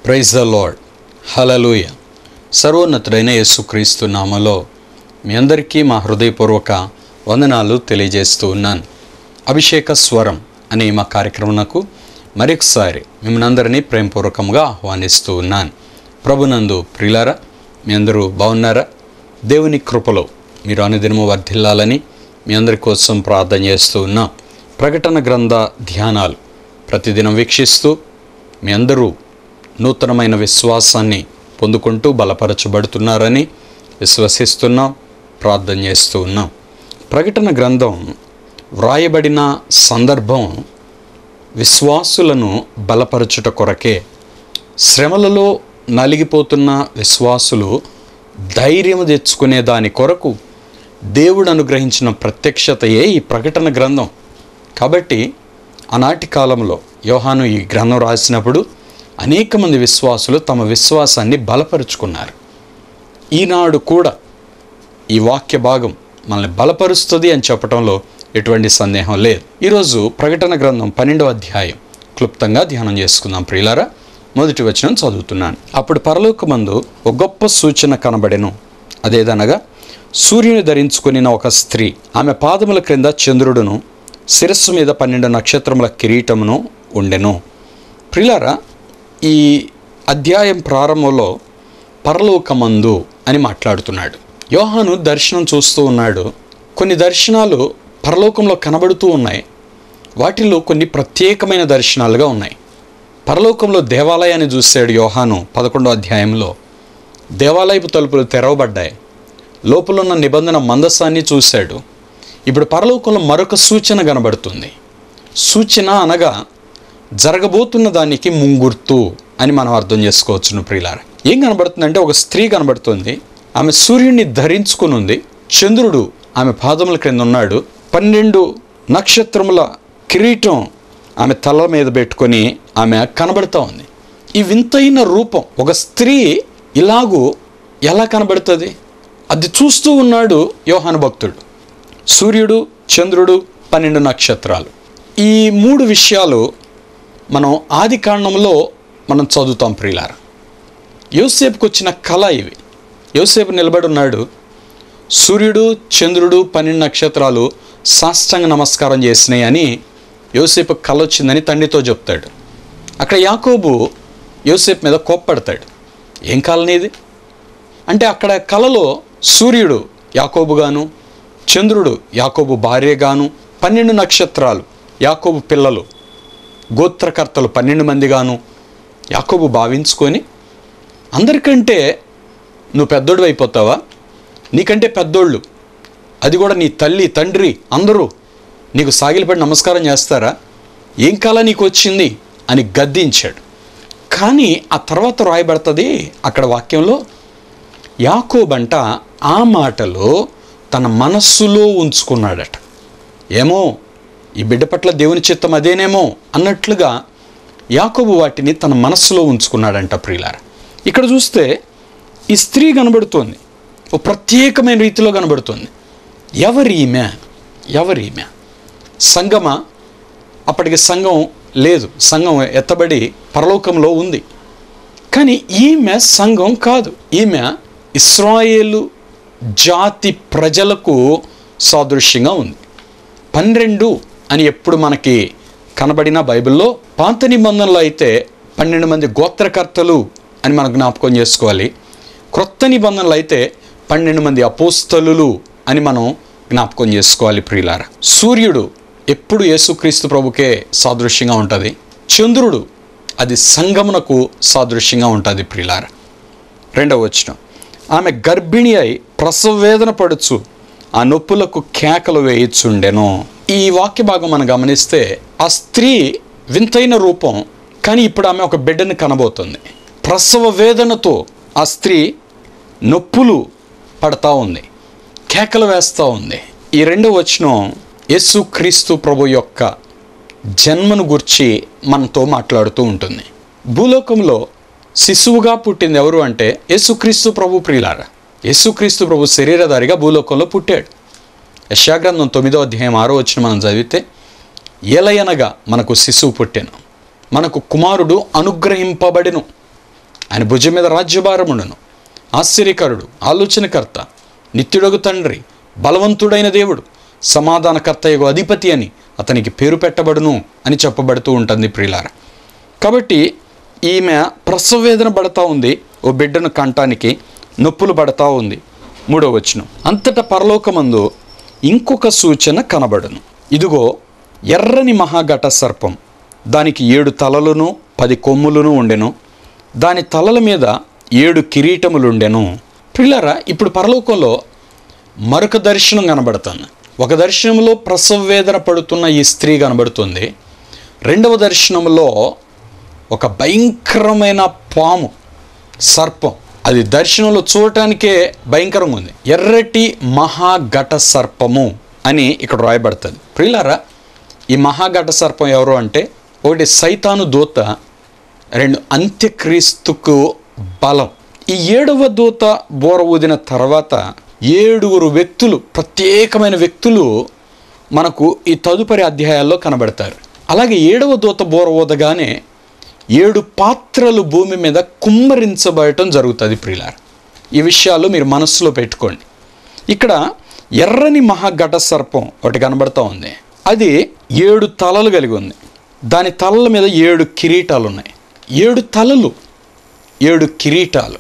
Praise the lord హలలుయ సర్వోన్నతుడైన యేసుక్రీస్తు నామలో మీ అందరికీ మా హృదయపూర్వక వందనాలు తెలియజేస్తూ ఉన్నాను అభిషేక స్వరం అనే మా కార్యక్రమంకు మరొకసారి మిమ్మల్ని అందరినీ ప్రేమపూర్వకంగా ఆహ్వానిస్తూ ఉన్నాను ప్రభునందు ప్రియులారా మీ అందరూ బాగున్నారా దేవుని కృపలో మీరు అనుదినము వర్ధిల్లాలని మీ అందరి కోసం ప్రార్థన చేస్తూ ఉన్నాం ప్రకటన గ్రంథ ధ్యానాలు ప్రతిదినం వీక్షిస్తూ మీ అందరూ నూతనమైన విశ్వాసాన్ని పొందుకుంటూ బలపరచబడుతున్నారని విశ్వసిస్తున్నాం ప్రార్థన చేస్తూ ఉన్నాం ప్రకటన గ్రంథం వ్రాయబడిన సందర్భం విశ్వాసులను బలపరచుట కొరకే శ్రమలలో నలిగిపోతున్న విశ్వాసులు ధైర్యం తెచ్చుకునే దాని కొరకు దేవుడు అనుగ్రహించిన ప్రత్యక్షతయే ఈ ప్రకటన గ్రంథం కాబట్టి ఆనాటి కాలంలో యోహాను ఈ గ్రంథం రాసినప్పుడు అనేక మంది విశ్వాసులు తమ విశ్వాసాన్ని బలపరుచుకున్నారు ఈనాడు కూడా ఈ వాక్య భాగం మనల్ని బలపరుస్తుంది అని చెప్పడంలో ఎటువంటి సందేహం లేదు ఈరోజు ప్రకటన గ్రంథం పన్నెండవ అధ్యాయం క్లుప్తంగా ధ్యానం చేసుకుందాం ప్రియులారా మొదటి వచనం చదువుతున్నాను అప్పుడు పరలోకమందు ఒక గొప్ప సూచన కనబడెను అదేదనగా సూర్యుని ధరించుకుని ఒక స్త్రీ ఆమె పాదముల క్రింద చంద్రుడును శిరస్సు మీద పన్నెండు నక్షత్రముల కిరీటమును ఉండెను ప్రిలారా ఈ అధ్యాయం ప్రారంభంలో పరలోకమందు అని మాట్లాడుతున్నాడు యోహాను దర్శనం చూస్తూ ఉన్నాడు కొన్ని దర్శనాలు పరలోకంలో కనబడుతూ ఉన్నాయి వాటిలో కొన్ని ప్రత్యేకమైన దర్శనాలుగా ఉన్నాయి పరలోకంలో దేవాలయాన్ని చూశాడు యోహాను పదకొండో అధ్యాయంలో దేవాలయపు తలుపులు తెరవబడ్డాయి లోపలున్న నిబంధన మందస్సాన్ని చూశాడు ఇప్పుడు పరలోకంలో మరొక సూచన కనబడుతుంది సూచన అనగా జరగబోతున్న దానికి ముంగుర్తు అని మనం అర్థం చేసుకోవచ్చును ప్రియులార ఏం కనబడుతుందంటే ఒక స్త్రీ కనబడుతుంది ఆమె సూర్యుడిని ధరించుకుని ఉంది చంద్రుడు ఆమె పాదముల క్రింద ఉన్నాడు పన్నెండు నక్షత్రముల కిరీటం ఆమె తల మీద పెట్టుకొని ఆమె కనబడుతూ ఉంది ఈ వింతైన రూపం ఒక స్త్రీ ఇలాగూ ఎలా కనబడుతుంది అది చూస్తూ ఉన్నాడు యోహాను భక్తుడు సూర్యుడు చంద్రుడు పన్నెండు నక్షత్రాలు ఈ మూడు విషయాలు మనం ఆది కాండంలో మనం చదువుతాం ప్రియులార యోసేపుకి వచ్చిన కళ ఇవి యోసేపు నిలబడి ఉన్నాడు సూర్యుడు చంద్రుడు పన్నెండు నక్షత్రాలు సాష్టాంగ నమస్కారం చేసినాయి అని యోసేపు కళ వచ్చిందని తండ్రితో చెప్తాడు అక్కడ యాకోబు యోసేపు మీద కోప్పడతాడు ఏం కళనేది అంటే అక్కడ కళలో సూర్యుడు యాకోబుగాను చంద్రుడు యాకోబు భార్యగాను పన్నెండు నక్షత్రాలు యాకోబు పిల్లలు గోత్రకర్తలు పన్నెండు మందిగాను యాకోబు భావించుకొని అందరికంటే నువ్వు పెద్దోడు అయిపోతావా నీకంటే పెద్దోళ్ళు అది కూడా నీ తల్లి తండ్రి అందరూ నీకు సాగిలపడి నమస్కారం చేస్తారా ఏం కాల నీకు వచ్చింది అని గద్దించాడు కానీ ఆ తర్వాత రాయబడుతుంది అక్కడ వాక్యంలో యాకోబంట ఆ మాటలో తన మనస్సులో ఉంచుకున్నాడట ఏమో ఈ బిడ్డ పట్ల దేవుని చిత్తం అదేనేమో అన్నట్లుగా యాకోబు వాటిని తన మనస్సులో ఉంచుకున్నాడంట ప్రియులార ఇక్కడ చూస్తే ఈ స్త్రీ కనబడుతోంది ఓ ప్రత్యేకమైన రీతిలో కనబడుతోంది ఎవరి ఈమె ఎవరి ఈమె సంగమ అప్పటికి సంఘం లేదు సంఘం ఎత్తబడి పరలోకంలో ఉంది కానీ ఈమె సంఘం కాదు ఈమె ఇస్రాయేలు జాతి ప్రజలకు సాదృశ్యంగా ఉంది పన్నెండు అని ఎప్పుడు మనకి కనబడిన బైబిల్లో పాత నిబంధనలో అయితే పన్నెండు మంది గోత్రకర్తలు అని మనం జ్ఞాపకం చేసుకోవాలి క్రొత్త నిబంధనలు అయితే పన్నెండు మంది అపోస్తలులు అని మనం జ్ఞాపకం చేసుకోవాలి ప్రియులార సూర్యుడు ఎప్పుడు యేసుక్రీస్తు ప్రభుకే సాదృశ్యంగా ఉంటుంది చంద్రుడు అది సంగమునకు సాదృశ్యంగా ఉంటుంది ప్రియులార రెండవ వచనం ఆమె గర్భిణి అయి ప్రసవ వేదన పడుచు ఆ నొప్పులకు కేకలు వేయిచుండెను ఈ వాక్య భాగం మనం గమనిస్తే ఆ స్త్రీ వింతైన రూపం కానీ ఇప్పుడు ఆమె ఒక బిడ్డని కనబోతుంది ప్రసవ వేదనతో ఆ స్త్రీ నొప్పులు పడతా ఉంది కేకలు వేస్తూ ఉంది ఈ రెండో వచనం యేసు క్రీస్తు ప్రభు యొక్క జన్మను గుర్చి మనతో మాట్లాడుతూ ఉంటుంది భూలోకంలో శిశువుగా పుట్టింది ఎవరు అంటే యేసుక్రీస్తు ప్రభు ప్రియులార యేసుక్రీస్తు ప్రభు శరీరధారిగా భూలోకంలో పుట్టాడు యశాగ్రంథం తొమ్మిదో అధ్యాయం ఆరో వచ్చిన మనం చదివితే ఏలయనగా మనకు శిశువు పుట్టెను మనకు కుమారుడు అనుగ్రహింపబడెను ఆయన భుజం మీద రాజ్యభారముండును ఆశ్చర్యకరుడు ఆలోచనకర్త నిత్యుడగు తండ్రి బలవంతుడైన దేవుడు సమాధానకర్తయగు అధిపతి అని అతనికి పేరు పెట్టబడును అని చెప్పబడుతూ ఉంటుంది ప్రియులార కాబట్టి ఈమె ప్రసవ వేదన పడతా ఉంది ఓ బిడ్డను కంటానికి నొప్పులు పడతా ఉంది మూడో వచనం అంతటా పరలోకమందు ఇంకొక సూచన కనబడును ఇదిగో ఎర్రని మహాఘట సర్పం దానికి ఏడు తలలును పది కొమ్ములను ఉండెను దాని తలల మీద ఏడు కిరీటములుండెను పిల్లరా ఇప్పుడు పరలోకంలో మరొక దర్శనం కనబడుతుంది ఒక దర్శనంలో ప్రసవ వేదన పడుతున్న ఈ స్త్రీ కనబడుతుంది రెండవ దర్శనంలో ఒక భయంకరమైన పాము సర్పం అది దర్శనంలో చూడటానికే భయంకరంగా ఉంది ఎర్రటి మహాఘట సర్పము అని ఇక్కడ రాయబడుతుంది ప్రియులారా ఈ మహాఘట సర్పం ఎవరు అంటే ఒకటి సైతాను దూత రెండు అంత్యక్రీస్తుకు బలం ఈ ఏడవ దూత బోర ఊదిన తర్వాత ఏడుగురు వ్యక్తులు ప్రత్యేకమైన వ్యక్తులు మనకు ఈ తదుపరి అధ్యాయాల్లో కనబడతారు అలాగే ఏడవ దూత బోర ఊదగానే ఏడు పాత్రలు భూమి మీద కుమ్మరించబడటం జరుగుతుంది ప్రియులార్ ఈ విషయాలు మీరు మనస్సులో పెట్టుకోండి ఇక్కడ ఎర్రని మహాఘట సర్పం ఒకటి కనబడతా ఉంది అది ఏడు తలలు కలిగి ఉంది దాని తలల మీద ఏడు కిరీటాలు ఉన్నాయి ఏడు తలలు ఏడు కిరీటాలు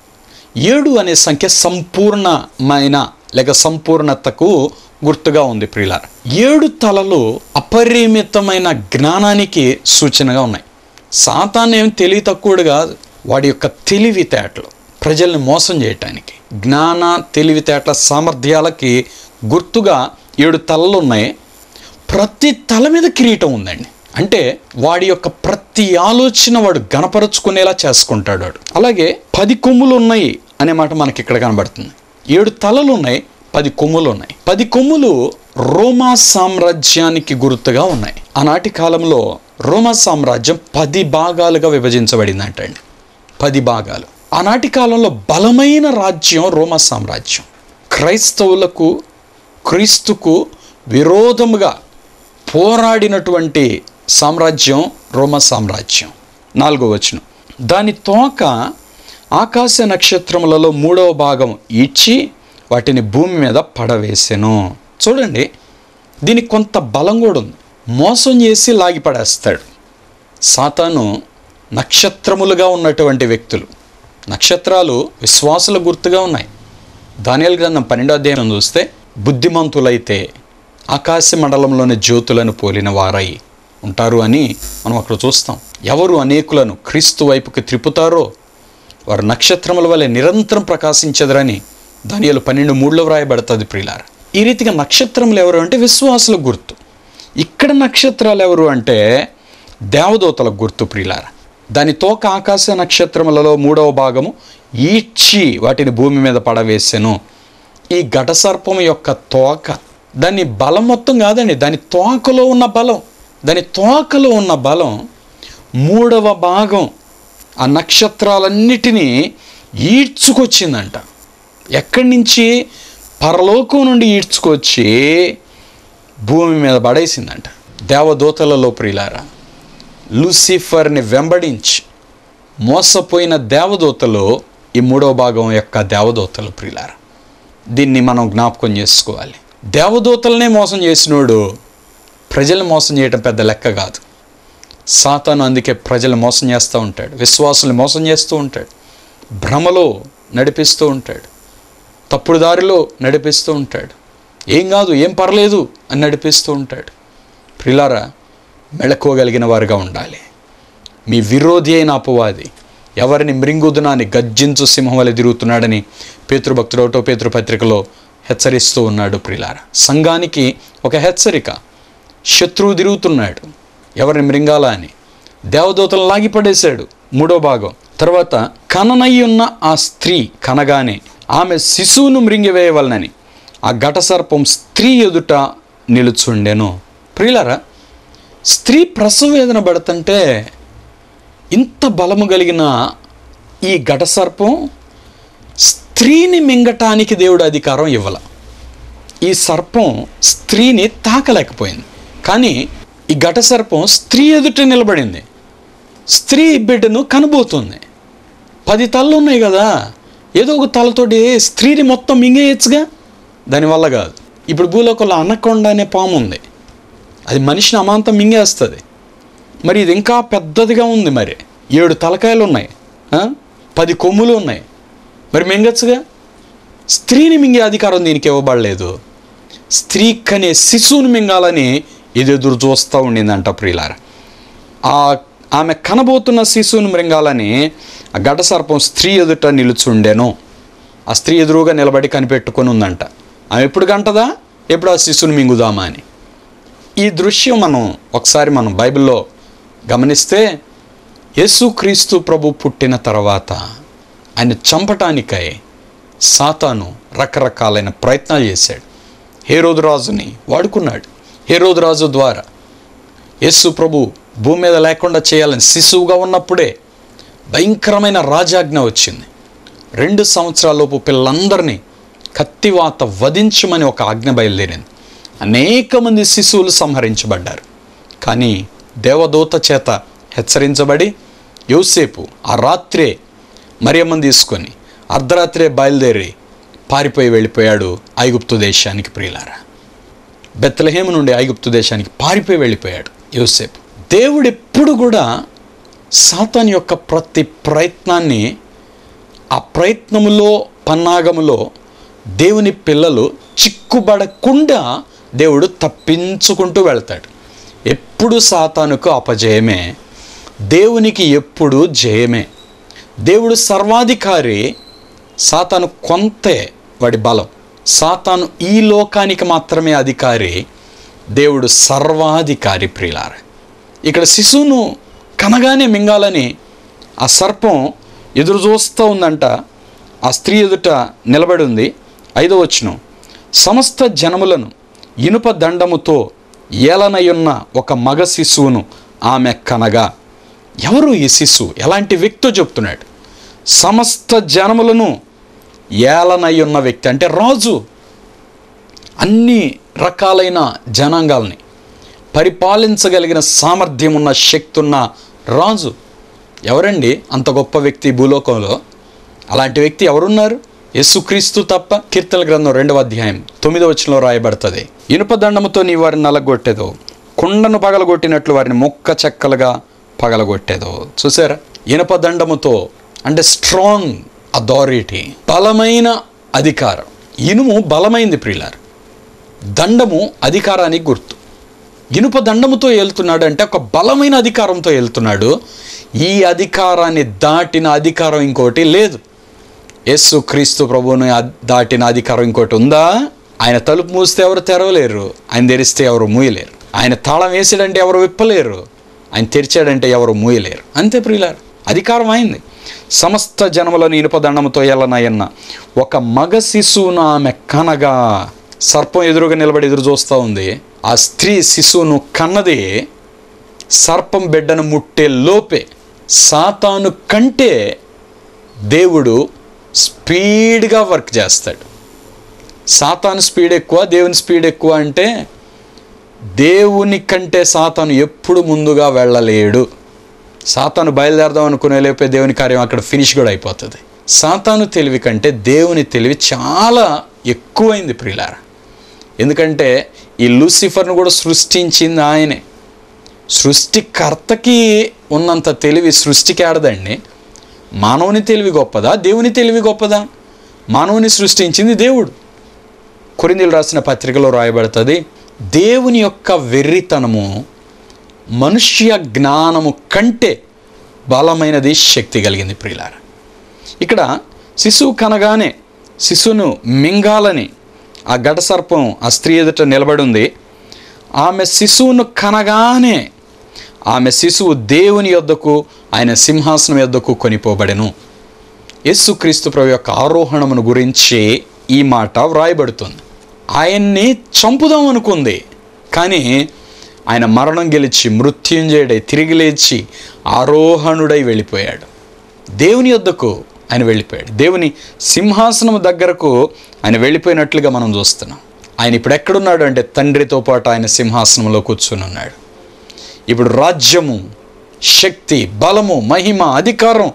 ఏడు అనే సంఖ్య సంపూర్ణమైన లేక సంపూర్ణతకు గుర్తుగా ఉంది ప్రియులార ఏడు తలలు అపరిమితమైన జ్ఞానానికి సూచనగా ఉన్నాయి సాతాన్ ఏం తెలివి తక్కువడు కాదు వాడి యొక్క తెలివితేటలు ప్రజల్ని మోసం చేయటానికి జ్ఞాన తెలివితేటల సామర్థ్యాలకి గుర్తుగా ఏడు తలలు ఉన్నాయి ప్రతి తల మీద కిరీటం ఉందండి అంటే వాడి యొక్క ప్రతి ఆలోచన వాడు గణపరుచుకునేలా చేసుకుంటాడు వాడు అలాగే పది కొమ్ములు ఉన్నాయి అనే మాట మనకి ఇక్కడ కనబడుతుంది ఏడు తలలు ఉన్నాయి పది కొమ్ములు ఉన్నాయి పది కొమ్ములు రోమా సామ్రాజ్యానికి గుర్తుగా ఉన్నాయి ఆనాటి కాలంలో రోమా సామ్రాజ్యం పది భాగాలుగా విభజించబడిందంటండి పది భాగాలు ఆనాటి కాలంలో బలమైన రాజ్యం రోమా సామ్రాజ్యం క్రైస్తవులకు క్రీస్తుకు విరోధముగా పోరాడినటువంటి సామ్రాజ్యం రోమ సామ్రాజ్యం నాలుగో వచనం దాని తోక ఆకాశ నక్షత్రములలో మూడవ భాగం ఇచ్చి వాటిని భూమి మీద పడవేసెను చూడండి దీనికి కొంత బలం కూడా ఉంది మోసం చేసి లాగి పడేస్తాడు సాతాను నక్షత్రములుగా ఉన్నటువంటి వ్యక్తులు నక్షత్రాలు విశ్వాసుల గుర్తుగా ఉన్నాయి దానియల్ గ్రంథం పన్నెండో అధ్యాయం చూస్తే బుద్ధిమంతులైతే ఆకాశ మండలంలోని జ్యోతులను పోలిన వారై ఉంటారు అని మనం అక్కడ చూస్తాం ఎవరు అనేకులను క్రీస్తు వైపుకి త్రిప్పుతారో వారు నక్షత్రముల వలె నిరంతరం ప్రకాశించదరని దానియలు పన్నెండు మూడులో వ్రాయబడుతుంది ప్రియులార ఈ రీతిగా నక్షత్రములు ఎవరు అంటే విశ్వాసుల గుర్తు ఇక్కడ నక్షత్రాలు ఎవరు అంటే దేవదూతల గుర్తు ప్రియులార దాని తోక ఆకాశ నక్షత్రములలో మూడవ భాగము ఈడ్చి వాటిని భూమి మీద పడవేసెను ఈ ఘటసర్పం యొక్క తోక దాని బలం మొత్తం కాదండి దాని తోకలో ఉన్న బలం దాని తోకలో ఉన్న బలం మూడవ భాగం ఆ నక్షత్రాలన్నిటినీ ఈడ్చుకొచ్చిందంట ఎక్కడి నుంచి పరలోకం నుండి ఈడ్చుకొచ్చి భూమి మీద పడేసిందంట దేవదూతలలో ప్రియులారా లూసిఫర్ని వెంబడించి మోసపోయిన దేవదూతలు ఈ మూడవ భాగం యొక్క దేవదూతలు ప్రియులారా దీన్ని మనం జ్ఞాపకం చేసుకోవాలి దేవదూతలనే మోసం చేసినోడు ప్రజల్ని మోసం చేయటం పెద్ద లెక్క కాదు సాతాను అందుకే ప్రజలు మోసం చేస్తూ ఉంటాడు విశ్వాసుల్ని మోసం చేస్తూ ఉంటాడు భ్రమలో నడిపిస్తూ ఉంటాడు తప్పుడు దారిలో నడిపిస్తూ ఉంటాడు ఏం కాదు ఏం పర్లేదు అని నడిపిస్తూ ఉంటాడు ప్రిలారా మెళకోగలిగిన వారుగా ఉండాలి మీ విరోధి అయిన అపవాది ఎవరిని మృంగుదునాన్ని గజ్జించు సింహం వలె తిరుగుతున్నాడని పేతృభక్తుడు ఒకటో పేతృపత్రికలో హెచ్చరిస్తూ ఉన్నాడు ప్రిలార సంఘానికి ఒక హెచ్చరిక శత్రువు తిరుగుతున్నాడు ఎవరిని మృంగాల అని దేవదూతలు లాగిపడేశాడు మూడో భాగం తర్వాత కననయ్యి ఉన్న ఆ స్త్రీ కనగానే ఆమె శిశువును మృంగివేయవలనని ఆ ఘటసర్పం స్త్రీ ఎదుట నిలుచుండెను ప్రియులారా స్త్రీ ప్రసవ వేదన పడుతుంటే ఇంత బలము కలిగిన ఈ ఘటసర్పం స్త్రీని మింగటానికి దేవుడు అధికారం ఇవ్వాల ఈ సర్పం స్త్రీని తాకలేకపోయింది కానీ ఈ ఘటసర్పం స్త్రీ ఎదుట నిలబడింది స్త్రీ బిడ్డను కనబోతుంది పది తలలు ఉన్నాయి కదా ఏదో ఒక తలతోటి స్త్రీని మొత్తం మింగేయచ్చుగా దానివల్ల కాదు ఇప్పుడు భూలోకంలో అనకొండ అనే పాము ఉంది అది మనిషిని అమాంతం మింగేస్తుంది మరి ఇది ఇంకా పెద్దదిగా ఉంది మరి ఏడు తలకాయలు ఉన్నాయి ఆ? పది కొమ్ములు ఉన్నాయి మరి మింగచ్చుగా స్త్రీని మింగే అధికారం దీనికి ఇవ్వబడలేదు స్త్రీ కనే శిశువుని మింగాలని ఇది ఎదురు చూస్తూ ఉండిందంట ప్రియులార ఆ ఆమె కనబోతున్న శిశువుని మృంగాలని ఆ ఘట సర్పం స్త్రీ ఎదుట నిలుచుండెను ఆ స్త్రీ ఎదురుగా నిలబడి కనిపెట్టుకొని ఉందంట ఆమె ఎప్పుడు గంటదా ఎప్పుడు ఆ శిశువుని మింగుదామా అని ఈ దృశ్యం మనం ఒకసారి మనం బైబిల్లో గమనిస్తే యేసుక్రీస్తు ప్రభు పుట్టిన తర్వాత ఆయన చంపటానికై సాతాను రకరకాలైన ప్రయత్నాలు చేశాడు హేరోదు రాజుని వాడుకున్నాడు హేరోదు రాజు ద్వారా యేసు ప్రభు భూమి మీద లేకుండా చేయాలని శిశువుగా ఉన్నప్పుడే భయంకరమైన రాజాజ్ఞ వచ్చింది రెండు సంవత్సరాలలోపు పిల్లలందరినీ కత్తివాత వధించమని ఒక ఆజ్ఞ బయలుదేరింది అనేక మంది శిశువులు సంహరించబడ్డారు కానీ దేవదూత చేత హెచ్చరించబడి యోసేపు ఆ రాత్రే మరియమ్మని తీసుకొని అర్ధరాత్రే బయలుదేరి పారిపోయి వెళ్ళిపోయాడు ఐగుప్తు దేశానికి ప్రియులారా బెత్తలహేము నుండి ఐగుప్తు దేశానికి పారిపోయి వెళ్ళిపోయాడు యోసేపు దేవుడు ఎప్పుడు కూడా సాతాన్ యొక్క ప్రతి ప్రయత్నాన్ని ఆ ప్రయత్నములో పన్నాగములో దేవుని పిల్లలు చిక్కుబడకుండా దేవుడు తప్పించుకుంటూ వెళ్తాడు ఎప్పుడు సాతానుకు అపజయమే దేవునికి ఎప్పుడు జయమే దేవుడు సర్వాధికారి సాతాను కొంతే వాడి బలం సాతాను ఈ లోకానికి మాత్రమే అధికారి దేవుడు సర్వాధికారి ప్రియులార ఇక్కడ శిశువును కనగానే మింగాలని ఆ సర్పం ఎదురు చూస్తూ ఉందంట ఆ స్త్రీ ఎదుట నిలబడి ఉంది ఐదో వచనం సమస్త జనములను ఇనుప దండముతో ఏలనయున్న ఒక మగ శిశువును ఆమె కనగా ఎవరు ఈ శిశువు ఎలాంటి వ్యక్తో చెప్తున్నాడు సమస్త జనములను ఏలనయ్యున్న వ్యక్తి అంటే రాజు అన్ని రకాలైన జనాంగాల్ని పరిపాలించగలిగిన సామర్థ్యం ఉన్న శక్తి ఉన్న రాజు ఎవరండి అంత గొప్ప వ్యక్తి ఈ భూలోకంలో అలాంటి వ్యక్తి ఎవరున్నారు యేసుక్రీస్తు తప్ప కీర్తన గ్రంథం రెండవ అధ్యాయం తొమ్మిదవ వచనంలో రాయబడుతుంది ఇనుప దండముతో నీ వారిని నలగొట్టేదో కుండను పగలగొట్టినట్లు వారిని మొక్క చెక్కలుగా పగలగొట్టేదో చూసారా ఇనుప దండముతో అంటే స్ట్రాంగ్ అథారిటీ బలమైన అధికారం ఇనుము బలమైంది ప్రియులారు దండము అధికారానికి గుర్తు ఇనుప దండముతో వెళ్తున్నాడు అంటే ఒక బలమైన అధికారంతో వెళ్తున్నాడు ఈ అధికారాన్ని దాటిన అధికారం ఇంకోటి లేదు యేసు క్రీస్తు ప్రభువుని అ- దాటిన అధికారం ఇంకోటి ఉందా ఆయన తలుపు మూస్తే ఎవరు తెరవలేరు ఆయన తెరిస్తే ఎవరు మూయలేరు ఆయన తాళం వేసాడంటే ఎవరు విప్పలేరు ఆయన తెరిచాడంటే ఎవరు మూయలేరు అంతే ప్రియులారు అధికారం అయింది సమస్త జనములను ఇనుప దండముతో ఎల్లనయన్న ఒక మగ శిశువును ఆమె కనగా సర్పం ఎదురుగా నిలబడి ఎదురు చూస్తూ ఉంది ఆ స్త్రీ శిశువును కన్నది సర్పం బిడ్డను ముట్టే లోపే సాతాను కంటే దేవుడు స్పీడ్గా వర్క్ చేస్తాడు సాతాను స్పీడ్ ఎక్కువ దేవుని స్పీడ్ ఎక్కువ అంటే దేవుని కంటే సాతాను ఎప్పుడు ముందుగా వెళ్ళలేడు సాతాను బయలుదేరదాం అనుకునే లేపే దేవుని కార్యం అక్కడ ఫినిష్ కూడా అయిపోతుంది సాతాను తెలివి కంటే దేవుని తెలివి చాలా ఎక్కువైంది ప్రియులారా ఎందుకంటే ఈ లూసిఫర్ను కూడా సృష్టించింది ఆయనే సృష్టికర్తకి ఉన్నంత తెలివి సృష్టికి ఆడదండి మానవుని తెలివి గొప్పదా దేవుని తెలివి గొప్పదా మానవుని సృష్టించింది దేవుడు కొరిందీలు రాసిన పత్రికలో రాయబడుతుంది దేవుని యొక్క వెర్రితనము మనుష్య జ్ఞానము కంటే బలమైనది శక్తి కలిగింది ప్రియులారా ఇక్కడ శిశువు కనగానే శిశువును మింగాలని ఆ ఘట సర్పం ఆ స్త్రీ ఎదుట నిలబడి ఉంది ఆమె శిశువును కనగానే ఆమె శిశువు దేవుని యొద్దకు ఆయన సింహాసనం యొద్దకు కొనిపోబడెను యేసుక్రీస్తు ప్రభు యొక్క ఆరోహణమును గురించి ఈ మాట వ్రాయబడుతుంది ఆయన్ని చంపుదాం అనుకుంది కానీ ఆయన మరణం గెలిచి మృత్యుంజయుడై తిరిగి లేచి ఆరోహణుడై వెళ్ళిపోయాడు దేవుని యొద్దకు ఆయన వెళ్ళిపోయాడు దేవుని సింహాసనం దగ్గరకు ఆయన వెళ్ళిపోయినట్లుగా మనం చూస్తున్నాం ఆయన ఇప్పుడు ఎక్కడున్నాడు అంటే తండ్రితో పాటు ఆయన సింహాసనంలో కూర్చుని ఉన్నాడు ఇప్పుడు రాజ్యము శక్తి బలము మహిమ అధికారం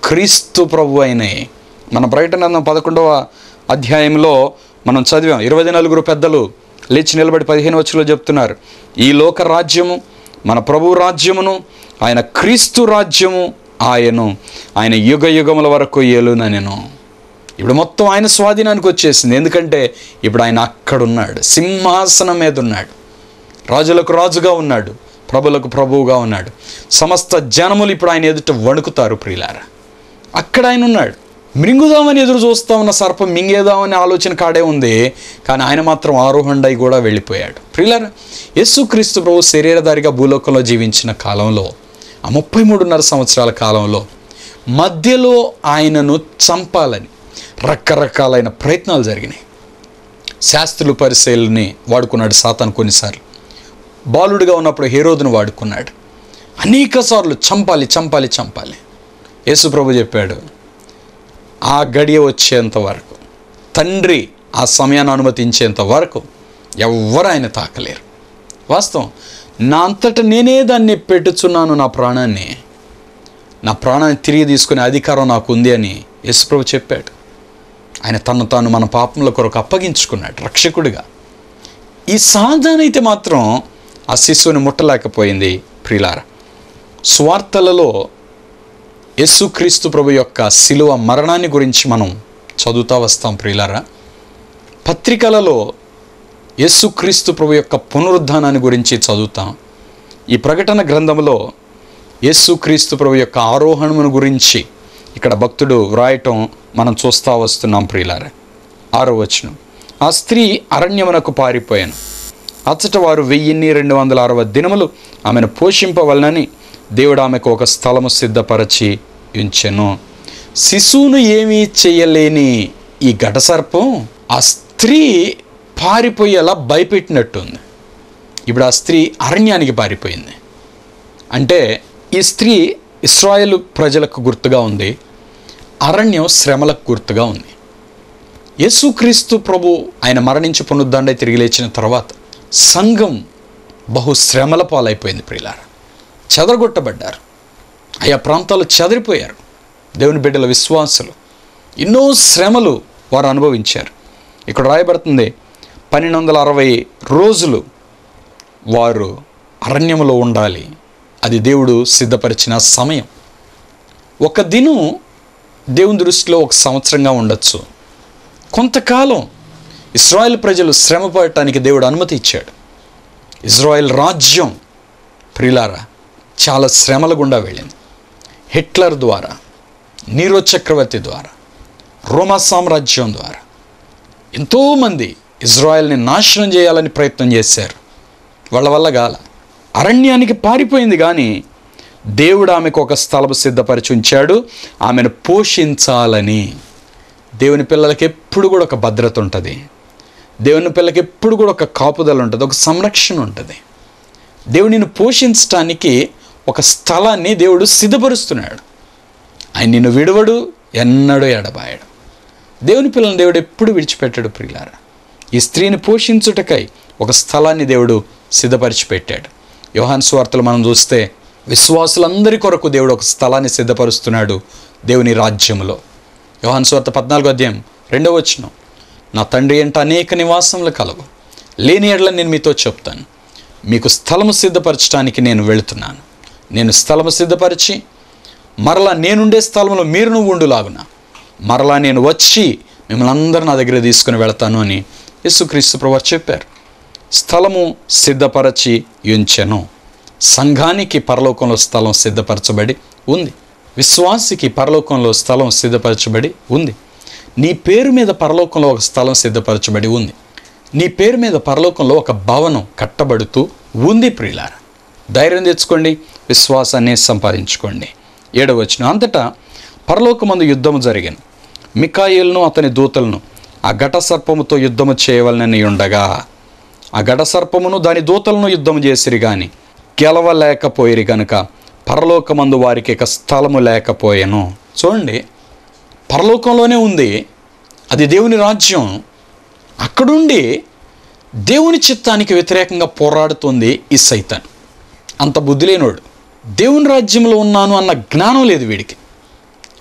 క్రీస్తు ప్రభు అయినవి మన ప్రకటన పదకొండవ అధ్యాయంలో మనం చదివాం ఇరవై నలుగురు పెద్దలు లేచి నిలబడి పదిహేను వచ్చులో చెప్తున్నారు ఈ లోక రాజ్యము మన ప్రభు రాజ్యమును ఆయన క్రీస్తు రాజ్యము ఆయను ఆయన యుగ యుగముల వరకు ఏలుననెను ఇప్పుడు మొత్తం ఆయన స్వాధీనానికి వచ్చేసింది ఎందుకంటే ఇప్పుడు ఆయన అక్కడున్నాడు సింహాసనం మీద ఉన్నాడు రాజులకు రాజుగా ఉన్నాడు ప్రభులకు ప్రభువుగా ఉన్నాడు సమస్త జనములు ఇప్పుడు ఆయన ఎదుట వణుకుతారు ప్రియులారా అక్కడ ఆయన ఉన్నాడు మృంగుదామని ఎదురు చూస్తా ఉన్న సర్పం మింగేదామని ఆలోచన కాడే ఉంది కానీ ఆయన మాత్రం ఆరోహండై కూడా వెళ్ళిపోయాడు ప్రియులారా యేసుక్రీస్తు ప్రభు శరీరధారిగా భూలోకంలో జీవించిన కాలంలో ఆ ముప్పై మూడున్నర సంవత్సరాల కాలంలో మధ్యలో ఆయనను చంపాలని రకరకాలైన ప్రయత్నాలు జరిగినాయి శాస్త్రులు పరిశీలని వాడుకున్నాడు సాతాను కొన్నిసార్లు బాలుడిగా ఉన్నప్పుడు హేరోదును వాడుకున్నాడు అనేక సార్లు చంపాలి చంపాలి చంపాలి యేసుప్రభు చెప్పాడు ఆ గడియ వచ్చేంత వరకు తండ్రి ఆ సమయాన్ని అనుమతించేంత వరకు ఎవ్వరు ఆయన తాకలేరు వాస్తవం నా అంతట నేనే దాన్ని పెట్టుచున్నాను నా ప్రాణాన్ని నా ప్రాణాన్ని తిరిగి తీసుకునే అధికారం నాకు ఉంది అని యేసుప్రభు చెప్పాడు ఆయన తను తాను మన పాపముల కొరకు అప్పగించుకున్నాడు రక్షకుడిగా ఈ సాధన అయితే మాత్రం ఆ శిశువుని ముట్టలేకపోయింది ప్రిలార స్వార్థలలో యేసుక్రీస్తు ప్రభు యొక్క శిలువ మరణాన్ని గురించి మనం చదువుతా వస్తాం ప్రియులారా పత్రికలలో యేసుక్రీస్తు ప్రభు యొక్క పునరుద్ధానాన్ని గురించి చదువుతాం ఈ ప్రకటన గ్రంథంలో యేసుక్రీస్తు ప్రభు యొక్క ఆరోహణమును గురించి ఇక్కడ భక్తుడు వ్రాయటం మనం చూస్తా వస్తున్నాం ప్రియులారా ఆరో వచనం ఆ స్త్రీ అరణ్యమునకు పారిపోయాను అచ్చట వారు వెయ్యిన్ని రెండు వందల అరవై దినములు ఆమెను పోషింపవలనని దేవుడు ఆమెకు ఒక స్థలము సిద్ధపరచి ఉంచెను శిశువును ఏమీ చేయలేని ఈ ఘటసర్పం ఆ స్త్రీ పారిపోయేలా భయపెట్టినట్టుంది ఇప్పుడు ఆ స్త్రీ అరణ్యానికి పారిపోయింది అంటే ఈ స్త్రీ ఇస్రాయేల్ ప్రజలకు గుర్తుగా ఉంది అరణ్యం శ్రమలకు గుర్తుగా ఉంది యేసుక్రీస్తు ప్రభు ఆయన మరణించి పునరుద్ధాండ తిరిగి లేచిన తర్వాత సంఘం బహు శ్రమల పాలైపోయింది ప్రియులారా చెదరగొట్టబడ్డారు ఆయా ప్రాంతాలు చెదిరిపోయారు దేవుని బిడ్డల విశ్వాసులు ఎన్నో శ్రమలు వారు అనుభవించారు ఇక్కడ రాయబడుతుంది పన్నెండు వందల అరవై రోజులు వారు అరణ్యములో ఉండాలి అది దేవుడు సిద్ధపరిచిన సమయం ఒక దినం దేవుని దృష్టిలో ఒక సంవత్సరంగా ఉండొచ్చు కొంతకాలం ఇస్రాయెల్ ప్రజలు శ్రమ పడటానికి దేవుడు అనుమతి ఇచ్చాడు ఇజ్రాయెల్ రాజ్యం ప్రిలారా చాలా శ్రమల గుండా వెళ్ళింది హిట్లర్ ద్వారా నీరో చక్రవర్తి ద్వారా రోమా సామ్రాజ్యం ద్వారా ఎంతోమంది ఇజ్రాయెల్ని నాశనం చేయాలని ప్రయత్నం చేశారు వాళ్ళ వల్ల గాల అరణ్యానికి పారిపోయింది కానీ దేవుడు ఆమెకు ఒక స్థలము సిద్ధపరిచి ఉంచాడు ఆమెను పోషించాలని దేవుని పిల్లలకి ఎప్పుడు కూడా ఒక భద్రత ఉంటుంది దేవుని పిల్లలకి ఎప్పుడు కూడా ఒక కాపుదల ఉంటుంది ఒక సంరక్షణ ఉంటుంది దేవుడు నిన్ను పోషించటానికి ఒక స్థలాన్ని దేవుడు సిద్ధపరుస్తున్నాడు ఆయన నిన్ను విడవడు ఎన్నడూ ఎడబాయడు దేవుని పిల్లలను దేవుడు ఎప్పుడు విడిచిపెట్టాడు ప్రియులారా ఈ స్త్రీని పోషించుటకై ఒక స్థలాన్ని దేవుడు సిద్ధపరిచి పెట్టాడు యోహాన్ స్వార్తలు మనం చూస్తే విశ్వాసులందరి కొరకు దేవుడు ఒక స్థలాన్ని సిద్ధపరుస్తున్నాడు దేవుని రాజ్యంలో యోహాన్ స్వార్త పద్నాలుగో అధ్యాయం రెండవ వచనం నా తండ్రి ఎంట అనేక నివాసములు కలవు లేని ఎడ్ల నేను మీతో చెప్తాను మీకు స్థలము సిద్ధపరచడానికి నేను వెళుతున్నాను నేను స్థలము సిద్ధపరిచి మరలా నేనుండే స్థలంలో మీరు నువ్వు ఉండులాగున మరలా నేను వచ్చి మిమ్మల్ని అందరూ నా దగ్గర తీసుకుని వెళతాను అని యేసుక్రీస్తు ప్రభు చెప్పారు స్థలము సిద్ధపరచి ఉంచెను సంఘానికి పరలోకంలో స్థలం సిద్ధపరచబడి ఉంది విశ్వాసికి పరలోకంలో స్థలం సిద్ధపరచబడి ఉంది నీ పేరు మీద పరలోకంలో ఒక స్థలం సిద్ధపరచబడి ఉంది నీ పేరు మీద పరలోకంలో ఒక భవనం కట్టబడుతూ ఉంది ప్రియులార ధైర్యం తెచ్చుకోండి విశ్వాసాన్ని సంపాదించుకోండి ఏడవ వచ్చిన అంతటా పరలోకమందు యుద్ధము జరిగాను మికాయిల్ను అతని దూతలను ఆ ఘట సర్పముతో యుద్ధము చేయవలనని ఉండగా ఆ ఘట సర్పమును దాని దూతలను యుద్ధము చేసిరి గాని గెలవలేకపోయిరి గనుక పరలోకమందు వారికి ఇక స్థలము లేకపోయాను చూడండి పరలోకంలోనే ఉంది అది దేవుని రాజ్యం అక్కడుండి దేవుని చిత్తానికి వ్యతిరేకంగా పోరాడుతుంది ఈ సైతాన్ అంత బుద్ధి లేనోడు దేవుని రాజ్యంలో ఉన్నాను అన్న జ్ఞానం లేదు వీడికి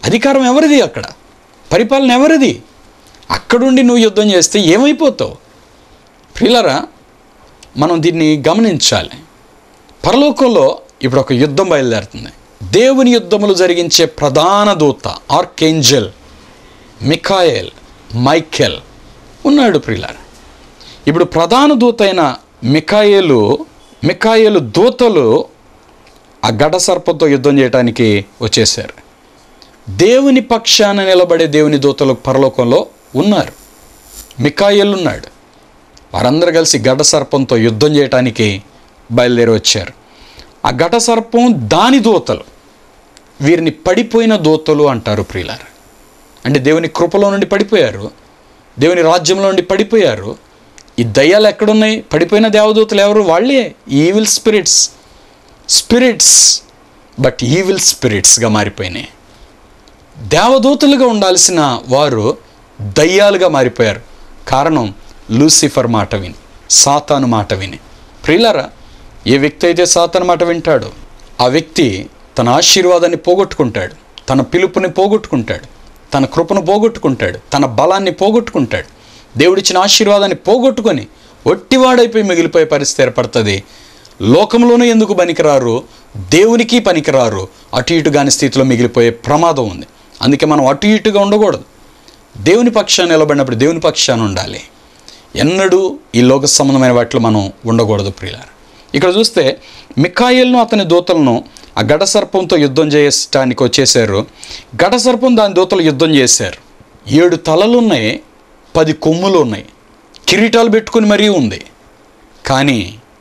అధికారం ఎవరిది అక్కడ పరిపాలన ఎవరిది అక్కడుండి నువ్వు యుద్ధం చేస్తే ఏమైపోతావు ప్రియులరా మనం దీన్ని గమనించాలి పరలోకంలో ఇప్పుడు ఒక యుద్ధం బయలుదేరుతుంది దేవుని యుద్ధములు జరిగించే ప్రధాన దూత ఆర్కేంజల్ మికాయల్ మైకెల్ ఉన్నాడు ప్రియులారా ఇప్పుడు ప్రధాన దూత అయిన మికాయేలు మికాయేలు దూతలు ఆ ఘట సర్పంతో యుద్ధం చేయడానికి వచ్చేసారు దేవుని పక్షాన నిలబడే దేవుని దూతలు పరలోకంలో ఉన్నారు మికాయేలు ఉన్నాడు వారందరూ కలిసి ఘట సర్పంతో యుద్ధం చేయడానికి బయలుదేరి వచ్చారు ఆ ఘట సర్పం దాని దూతలు వీరిని పడిపోయిన దూతలు అంటారు ప్రియులారు అంటే దేవుని కృపలో నుండి పడిపోయారు దేవుని రాజ్యంలో నుండి పడిపోయారు ఈ దయ్యాలు ఎక్కడున్నాయి పడిపోయిన దేవదూతలు ఎవరు వాళ్ళే evil spirits spirits but evil స్పిరిట్స్గా మారిపోయినాయి దేవదూతలుగా ఉండాల్సిన వారు దయ్యాలుగా మారిపోయారు కారణం లూసిఫర్ మాట విని సాతాను మాట విని ప్రియులారా ఏ వ్యక్తి అయితే సాతాను మాట వింటాడో ఆ వ్యక్తి తన ఆశీర్వాదాన్ని పోగొట్టుకుంటాడు తన పిలుపుని పోగొట్టుకుంటాడు తన కృపను పోగొట్టుకుంటాడు తన బలాన్ని పోగొట్టుకుంటాడు దేవుడిచ్చిన ఆశీర్వాదాన్ని పోగొట్టుకొని ఒట్టివాడైపోయి మిగిలిపోయే పరిస్థితి ఏర్పడుతుంది లోకంలోనూ ఎందుకు పనికిరారు దేవునికి పనికిరారు అటు ఇటు కాని స్థితిలో మిగిలిపోయే ప్రమాదం ఉంది అందుకే మనం అటు ఇటుగా ఉండకూడదు దేవుని పక్షాన్ని నిలబడినప్పుడు దేవుని పక్షాన్ని ఉండాలి ఎన్నడూ ఈ లోక సంబంధమైన వాటిలో మనం ఉండకూడదు ప్రియులారు ఇక్కడ చూస్తే మికాయిల్ను అతని దూతలను ఆ ఘట సర్పంతో యుద్ధం చేయడానికి వచ్చేసారు ఘట సర్పం దాని దూతలు యుద్ధం చేశారు ఏడు తలలు ఉన్నాయి పది కొమ్ములు ఉన్నాయి కిరీటాలు పెట్టుకుని మరీ ఉంది కానీ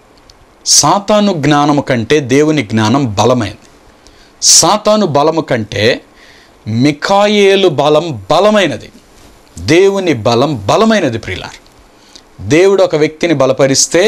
సాతాను జ్ఞానము కంటే దేవుని జ్ఞానం బలమైంది సాతాను బలము కంటే మికాయేలు బలం బలమైనది దేవుని బలం బలమైనది ప్రిలార్ దేవుడు ఒక వ్యక్తిని బలపరిస్తే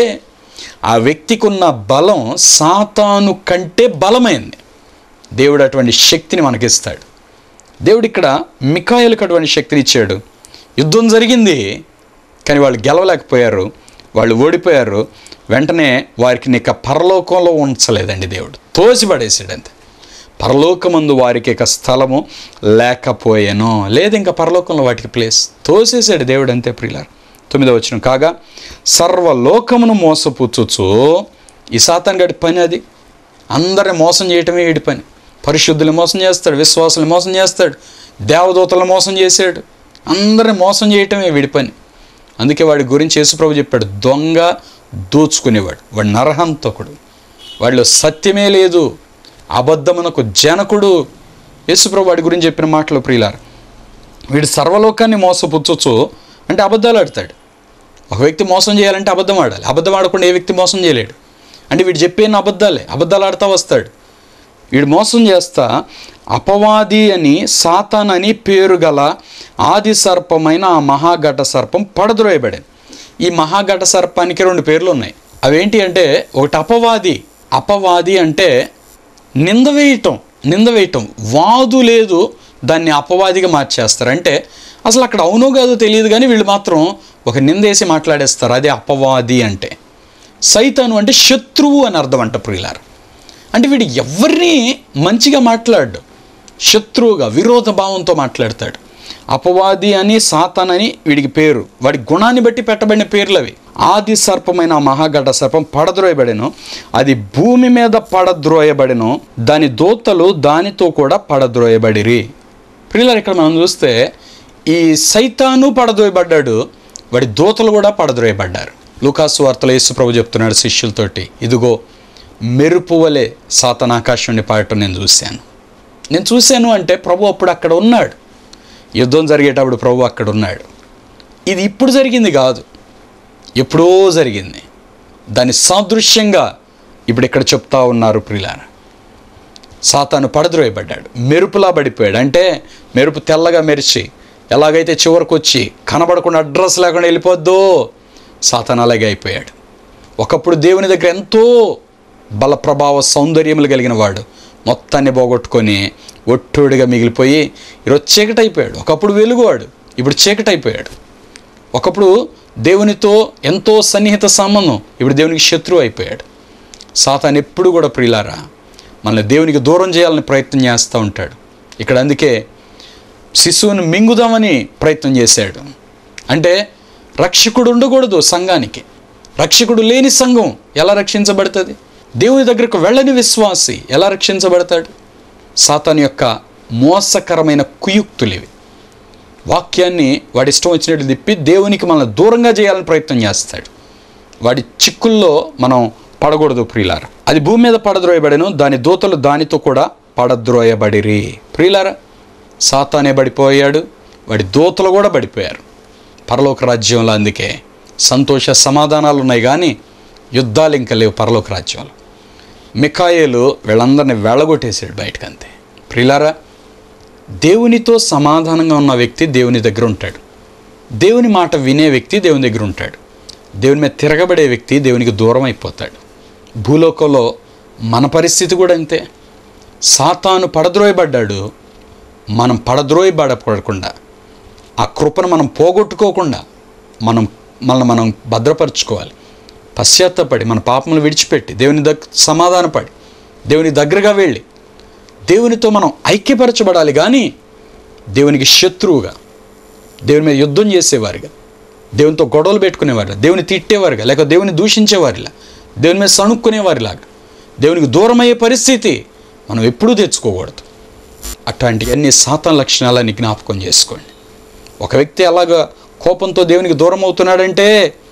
ఆ వ్యక్తికి ఉన్న బలం సాతాను కంటే బలమైంది దేవుడు అటువంటి శక్తిని మనకిస్తాడు దేవుడు ఇక్కడ మికాయలకు అటువంటి శక్తిని ఇచ్చాడు యుద్ధం జరిగింది కానీ వాళ్ళు గెలవలేకపోయారు వాళ్ళు ఓడిపోయారు వెంటనే వారికి ఇక పరలోకంలో ఉంచలేదండి దేవుడు తోసిపడేసాడు అంతే పరలోకమందు వారికి ఇక స్థలము లేకపోయాను లేదు ఇంకా పరలోకంలో వాటికి ప్లేస్ తోసేసాడు దేవుడు అంతే ప్రియులారు తొమ్మిదో వచ్చిన కాగా సర్వలోకమును మోసపుచ్చుచు ఈ సాతాన్ గడి పని అది అందరిని మోసం చేయటమే వీడి పని పరిశుద్ధులు మోసం చేస్తాడు విశ్వాసులు మోసం చేస్తాడు దేవదూతలను మోసం చేశాడు అందరిని మోసం చేయటమే వీడి పని అందుకే వాడి గురించి యేసుప్రభు చెప్పాడు దొంగ దోచుకునేవాడు వాడు నరహంతకుడు వాళ్ళు సత్యమే లేదు అబద్ధమునకు జనకుడు యేసుప్రభు వాడి గురించి చెప్పిన మాటలు ప్రియులారు వీడు సర్వలోకాన్ని మోసపుచ్చొచ్చు అంటే అబద్ధాలు ఆడతాడు ఒక వ్యక్తి మోసం చేయాలంటే అబద్ధం ఆడాలి అబద్ధం ఆడకుండా ఏ వ్యక్తి మోసం చేయలేడు అంటే వీడు చెప్పేన అబద్ధాలే అబద్ధాలు ఆడుతూ వస్తాడు వీడు మోసం చేస్తా అపవాది అని సాతాన్ అని పేరు గల ఆది సర్పమైన ఆ మహాఘట సర్పం పడద్రోయబడింది ఈ మహాఘట సర్పానికి రెండు పేర్లు ఉన్నాయి అవేంటి అంటే ఒకటి అపవాది అపవాది అంటే నింద వేయటం నింద వేయటం వాదు లేదు దాన్ని అపవాదిగా మార్చేస్తారు అంటే అసలు అక్కడ అవునో కాదో తెలియదు కానీ వీళ్ళు మాత్రం ఒక నిందేసి మాట్లాడేస్తారు అదే అపవాది అంటే సైతాను అంటే శత్రువు అని అర్థం అంట ప్రియులారు అంటే వీడు ఎవరిని మంచిగా మాట్లాడు శత్రువుగా విరోధ భావంతో మాట్లాడతాడు అపవాది అని సాతాన్ అని వీడికి పేరు వాడి గుణాన్ని బట్టి పెట్టబడిన పేర్లు అవి ఆది సర్పమైన ఆ మహాగడ్డ సర్పం పడద్రోయబడెను అది భూమి మీద పడద్రోయబడెను దాని దోతలు దానితో కూడా పడద్రోయబడిరి ప్రియులారు ఇక్కడ మనం చూస్తే ఈ సైతాను పడద్రోయబడ్డాడు వాడి దోతలు కూడా పడద్రోయబడ్డారు లూకాసు వార్తలో యేసుప్రభు చెప్తున్నాడు శిష్యులతోటి ఇదిగో మెరుపు వలె సాతన ఆకాశం నుండి పాడటం నేను చూశాను నేను చూశాను అంటే ప్రభు అప్పుడు అక్కడ ఉన్నాడు యుద్ధం జరిగేటప్పుడు ప్రభు అక్కడ ఉన్నాడు ఇది ఇప్పుడు జరిగింది కాదు ఎప్పుడో జరిగింది దాని సాదృశ్యంగా ఇప్పుడు ఇక్కడ చెప్తా ఉన్నారు ప్రిలార సాతాను పడద్రోయబడ్డాడు మెరుపులా పడిపోయాడు అంటే మెరుపు తెల్లగా మెరిచి ఎలాగైతే చివరికి వచ్చి కనబడకుండా అడ్రస్ లేకుండా వెళ్ళిపోద్దో సాతాను అలాగే అయిపోయాడు ఒకప్పుడు దేవుని దగ్గర ఎంతో బల ప్రభావ సౌందర్యములు కలిగిన వాడు మొత్తాన్ని పోగొట్టుకొని ఒట్టుడిగా మిగిలిపోయి ఈరోజు చీకటి అయిపోయాడు ఒకప్పుడు వెలుగువాడు ఇప్పుడు చీకటి అయిపోయాడు ఒకప్పుడు దేవునితో ఎంతో సన్నిహిత సంబంధం ఇప్పుడు దేవునికి శత్రువు అయిపోయాడు సాతాన్ ఎప్పుడు కూడా ప్రియులారా మనల్ని దేవునికి దూరం చేయాలని ప్రయత్నం చేస్తూ ఉంటాడు ఇక్కడ అందుకే శిశువుని మింగుదామని ప్రయత్నం చేశాడు అంటే రక్షకుడు ఉండకూడదు సంఘానికి రక్షకుడు లేని సంఘం ఎలా రక్షించబడుతుంది దేవుని దగ్గరకు వెళ్ళని విశ్వాసి ఎలా రక్షించబడతాడు సాతాను యొక్క మోసకరమైన కుయుక్తులు ఇవి వాక్యాన్ని వాడి ఇష్టం వచ్చినట్లు తిప్పి దేవునికి మనల్ని దూరంగా చేయాలని ప్రయత్నం చేస్తాడు వాడి చిక్కుల్లో మనం పడకూడదు ప్రియులార అది భూమి మీద పడద్రోయబడను దాని దూతలు దానితో కూడా పడద్రోయబడిరి ప్రియులారా సాతానే పడిపోయాడు వాడి దూతలు కూడా పడిపోయారు పరలోక రాజ్యంలో అందుకే సంతోష సమాధానాలు ఉన్నాయి కానీ యుద్ధాలు ఇంకా లేవు పరలోక రాజ్యంలో మికాయేలు వీళ్ళందరినీ వెళ్ళగొట్టేశాడు బయటకు అంతే ప్రియులారా దేవునితో సమాధానంగా ఉన్న వ్యక్తి దేవుని దగ్గర ఉంటాడు దేవుని మాట వినే వ్యక్తి దేవుని దగ్గర ఉంటాడు దేవుని మీద తిరగబడే వ్యక్తి దేవునికి దూరం అయిపోతాడు భూలోకంలో మన పరిస్థితి కూడా అంతే సాతాను పడద్రోయబడ్డాడు మనం పడద్రోయబడకూడకుండా ఆ కృపను మనం పోగొట్టుకోకుండా మనం మనల్ని మనం భద్రపరచుకోవాలి పశ్చాత్తపడి మన పాపములు విడిచిపెట్టి దేవుని దగ్గర సమాధానపడి దేవుని దగ్గరగా వెళ్ళి దేవునితో మనం ఐక్యపరచబడాలి కానీ దేవునికి శత్రువుగా దేవుని మీద యుద్ధం చేసేవారుగా దేవునితో గొడవలు పెట్టుకునేవారు దేవుని తిట్టేవారుగా లేక దేవుని దూషించేవారిలా దేవుని మీద సణుక్కునేవారిలాగా దేవునికి దూరమయ్యే పరిస్థితి మనం ఎప్పుడూ తెచ్చుకోకూడదు అట్లాంటి అన్ని సాతాన్ లక్షణాలని జ్ఞాపకం చేసుకోండి ఒక వ్యక్తి అలాగా కోపంతో దేవునికి దూరం అవుతున్నాడంటే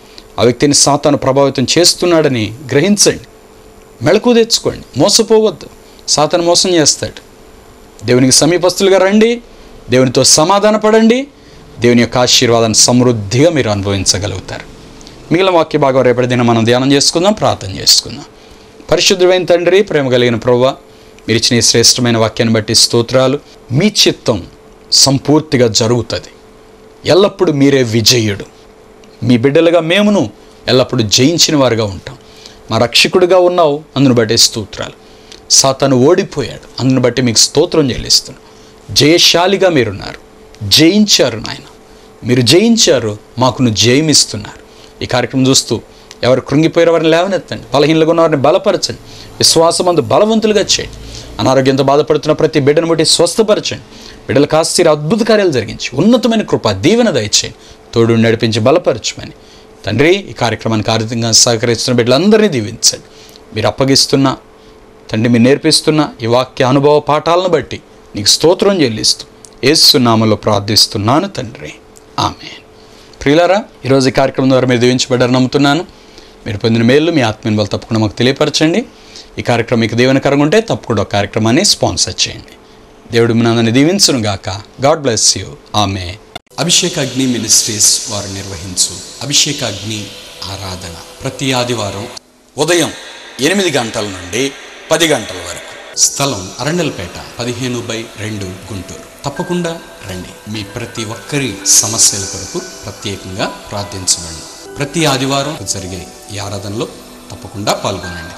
ఆ వ్యక్తిని సాతాను ప్రభావితం చేస్తున్నాడని గ్రహించండి మెళకు తెచ్చుకోండి మోసపోవద్దు సాతాను మోసం చేస్తాడు దేవునికి సమీపస్తులుగా రండి దేవునితో సమాధాన పడండి దేవుని యొక్క ఆశీర్వాదాన్ని సమృద్ధిగా మీరు అనుభవించగలుగుతారు మిగిలిన వాక్య భాగం రేపటి దిన మనం ధ్యానం చేసుకుందాం ప్రార్థన చేసుకుందాం పరిశుద్ధమైన తండ్రి ప్రేమ కలిగిన ప్రవ్వ మీరు ఇచ్చిన ఈ శ్రేష్టమైన వాక్యాన్ని బట్టి స్తోత్రాలు మీ చిత్తం సంపూర్తిగా జరుగుతుంది ఎల్లప్పుడూ మీరే విజయుడు మీ బిడ్డలుగా మేమును ఎల్లప్పుడూ జయించిన వారుగా ఉంటాం మా రక్షకుడిగా ఉన్నావు అందును బట్టి స్తోత్రాలు సాతాను ఓడిపోయాడు అందును బట్టి మీకు స్తోత్రం చెల్లిస్తున్నాను జయశాలిగా మీరున్నారు జయించారు నాయన మీరు జయించారు మాకు నువ్వు జయమిస్తున్నారు ఈ కార్యక్రమం చూస్తూ ఎవరు కృంగిపోయిన వారిని లేవనెత్తండి బలహీనలుగా ఉన్న వారిని బలపరచండి విశ్వాసమందు బలవంతులుగా చేయండి అనారోగ్యంతో బాధపడుతున్న ప్రతి బిడ్డను బట్టి స్వస్థపరచండి బిడ్డలకు ఆశ్చర్య అద్భుత కార్యాలు జరిగించి ఉన్నతమైన కృప దీవెన దయచేయండి తోడు నడిపించి బలపరచమని తండ్రి ఈ కార్యక్రమానికి ఆర్థికంగా సహకరిస్తున్న బిడ్డలందరినీ దీవించండి మీరు అప్పగిస్తున్న తండ్రి మీరు నేర్పిస్తున్న ఈ వాక్య అనుభవ పాఠాలను బట్టి నీకు స్తోత్రం చెల్లిస్తూ ఏసునామలో ప్రార్థిస్తున్నాను తండ్రి ఆమె ప్రియులారా ఈరోజు ఈ కార్యక్రమం ద్వారా మీరు దీవించబడ్డారని నమ్ముతున్నాను మీరు పొందిన మేలు మీ ఆత్మీయ వాళ్ళు తప్పకుండా మాకు తెలియపరచండి ఈ కార్యక్రమం మీకు దీవెనకరంగా ఉంటే తప్పకుండా ఒక కార్యక్రమాన్ని స్పాన్సర్ చేయండి దేవుడు మనందరిని దీవించును గాక గాడ్ బ్లెస్ యూ ఆమె అభిషేక అగ్ని మినిస్ట్రీస్ వారు నిర్వహించు అభిషేక అగ్ని ఆరాధన ప్రతి ఆదివారం ఉదయం ఎనిమిది గంటల నుండి పది గంటల వరకు స్థలం అరండల్పేట పదిహేను బై రెండు గుంటూరు తప్పకుండా రండి మీ ప్రతి ఒక్కరి సమస్యల కొరకు ప్రత్యేకంగా ప్రార్థించబడి ప్రతి ఆదివారం జరిగే ఈ ఆరాధనలో తప్పకుండా పాల్గొనండి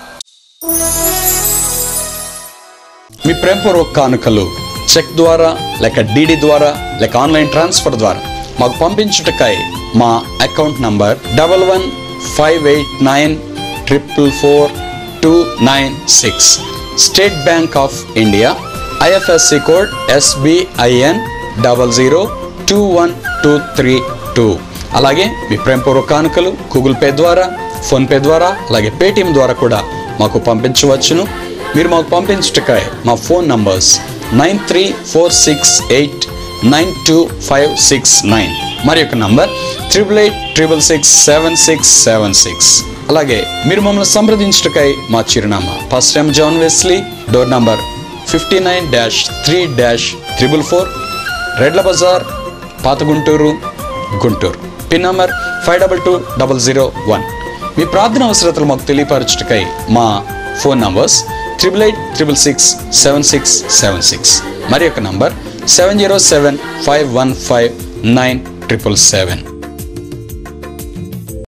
మీ ప్రేమపూర్వక కానుకలు చెక్ ద్వారా లేక డీడీ ద్వారా లేక ఆన్లైన్ ట్రాన్స్ఫర్ ద్వారా మాకు పంపించుటకై మా account number double one five eight nine triple four two nine six State Bank of India IFSC code SBIN double zero two one two three two అలాగే మీ ప్రేమపూర్వక కానుకలు గూగుల్ పే ద్వారా ఫోన్పే ద్వారా అలాగే పేటిఎం ద్వారా కూడా మాకు పంపించవచ్చును మీరు మాకు పంపించుటకై మా phone numbers nine three four six eight nine two five six nine మరి యొక్క number triple eight triple six seven six seven six అలాగే మీరు మమ్మల్ని సంప్రదించుటకై మా చిరునామా first time John Wesley door number fifty nine dash three dash triple four Redla Bazar పాత Guntur Guntur pin number five double two double zero one మీ ప్రార్థన అవసరతలు మాకు తెలియపరచుటకై మా phone numbers triple eight triple six seven six seven six మరి యొక్క number seven zero seven five one five nine triple seven